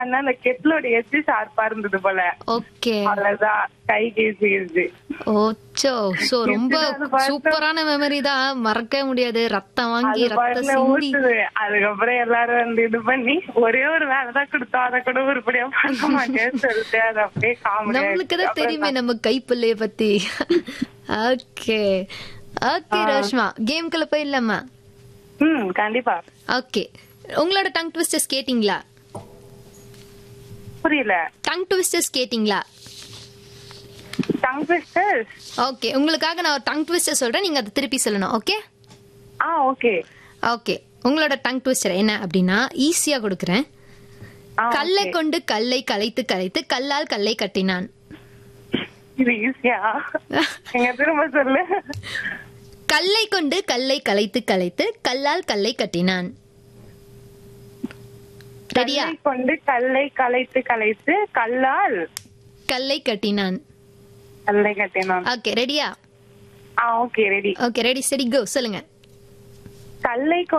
ஆனா அந்த கெட்லோட எச்சு ஷார்ப்பா இருந்தது போல ஓகே அவ்வளவுதான் கை கேசிடுது ஓச்சோ சோ ரொம்ப அது பார்த்தா- சூப்பரான மெமரி தான் மறக்கவே முடியாது ரத்தம் வாங்கி அது ரத்தம் பாட்டுல சிந்தி ஊத்துது அதுக்கப்புறம் எல்லாரும் வந்து இது பண்ணி ஒரே ஒரு வேலை தான் கொடுத்தோம் அதை கூட உருப்படியா பண்ண மாட்டேன்னு சொல்லிட்டு அது அப்படியே காமெடி நம்மளுக்கு தான் தெரியுமே நம்ம கைப்பிள்ளைய பத்தி ஓகே ஓகே ரேஷ்மா கேம்குள்ள போயிடலாமா ம் கண்டிப்பா ஓகே உங்களோட டங் ட்விஸ்டர்ஸ் கேட்டிங்களா புரியல டங் ட்விஸ்டர்ஸ் கேட்டிங்களா டங் ட்விஸ்டர்ஸ் ஓகே உங்களுக்காக நான் ஒரு டங் ட்விஸ்டர் சொல்றேன் நீங்க அதை திருப்பி சொல்லணும் ஓகே ஆ ஓகே ஓகே உங்களோட டங் ட்விஸ்டர் என்ன அப்படின்னா ஈஸியா கொடுக்குறேன் ஆ, கல்லை okay. கொண்டு கல்லை கலைத்து கலைத்து கல்லால் கல்லை கட்டினான் இது ஈஸியா எங்க திரும்ப சொல்லு கல்லை கொண்டு கல்லை கலைத்து கலைத்து கல்லால் கல்லை கட்டினான் ரெடியா கல்லை கொண்டு கல்லை கலைத்து கலைத்து கல்லால் கல்லை கட்டினான் கல்லை கட்டினான் ஓகே ரெடியா ஆ ஓகே ரெடி ஓகே ரெடி சரி கோ சொல்லுங்க கல்லை